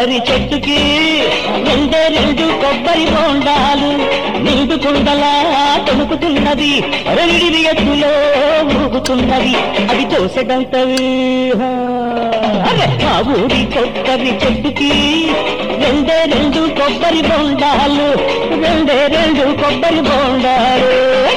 కొబ్బరి చెట్టుకి రెండే రెండు కొబ్బరి బోండాలు నిండు కుండలా తొణుకుతున్నది రెండిది ఎత్తులో ఊగుతున్నది అవి తోసెడంతవి అరే మా ఊరి కొబ్బరి చెట్టుకి రెండే రెండు కొబ్బరి బోండాలు రెండే రెండు కొబ్బరి బోండాలు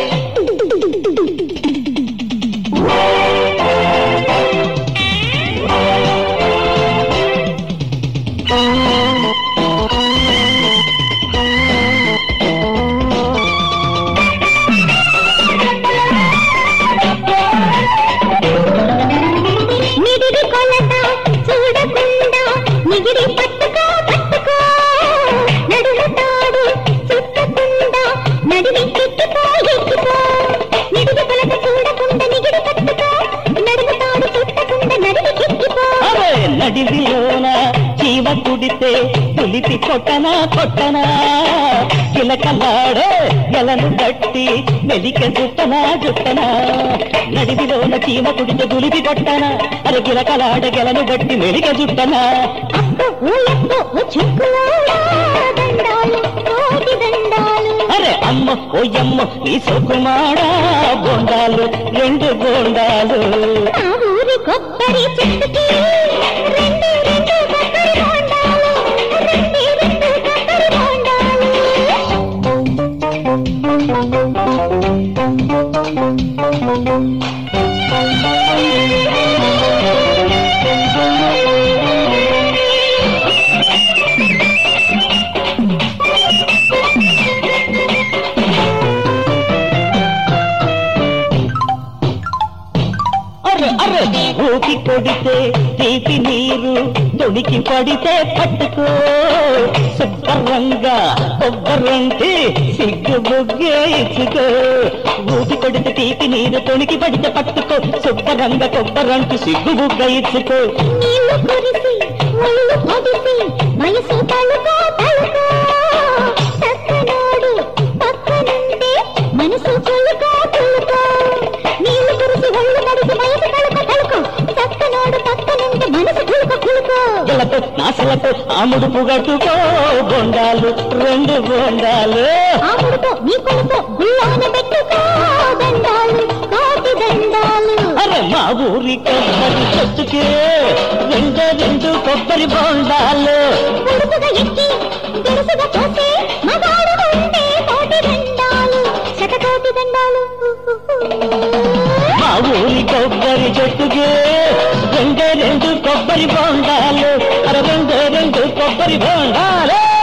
నిడిది కొలత చూడకుండా నిగిడి పట్టుకో పట్టుకో నడుము తాడు చుట్టకుండా నడివి ఎక్కిపో ఎక్కిపో నిడిది కొలత చూడకుండా నిగిడి పట్టుకో నడుము తాడు చుట్టకుండా నడివి ఎక్కిపో అరే నడివిలోన జీవ కుడితే పులిపి కొట్టనా కొట్టనా కిలకలాడే ఎలను బట్టి మెలిక జుట్టనా జుట్టనా నడివిలోన చీమ కుడితే పులిపి కొట్టనా అరే కిలకలాడ గెలను బట్టి మెలిక జుట్టనా అప్పు ఊయప్పు చుక్కులోడా దండాలు కోటి దండాలు అరే అమ్మ ఓయమ్మ ఈ సొకుమాడా బోండాలు రెండు బోండాలు నా ఊరి కొబ్బరి చెట్టుకి రెండు రెండు కొబ్బరి బోండాలు రెండు రెండు కొబ్బరి బోండాలు అరే అరే ఊపి కొడితే తీపి నీరు తొడికి పడితే పట్టుకో శుభ్రంగా కొబ్బరంటే సిగ్గు బుగ్గే ఇచ్చుకో ఊపి కొడితే తీపి నీరు తొడికి పడితే పట్టుకో శుభ్రంగా కొబ్బరంటూ సిగ్గు బుగ్గ ఇచ్చుకో నీళ్లు కురిసి ఒళ్ళు పొడిసి వయసు తలుకో తలుకో చక్కనోడు పక్కనుంటే మనసు కొలుకో కొలుకో నీళ్లు కురిసి ఒళ్ళు తడిసి వయసు తలుకో తలుకో చక్కనోడు పక్కనుంటే మనసు కులుకో కులుకో ఇళ్ళతో నాసలతో ఆముడు పుగట్టుకో బొండాలు రెండు బొండాలు ఆముడుతో నీ కొలుకో గుల్లాన పెట్టుకో దండాలు కోటి దండాలు అరే మా ఊరి కొబ్బరి చెట్టుకే రెండు రెండు కొబ్బరి బొండాలు పొడుపుగా ఎక్కి గడుసుగా పోతే మగాడు ఉంటే కోటి దండాలు శతకోటి దండాలు మా ఊరి కొబ్బరి చెట్టుకే రెండే రెండు కొబ్బరి బొండాలు అర రెండు రెండు కొబ్బరి బొండాలు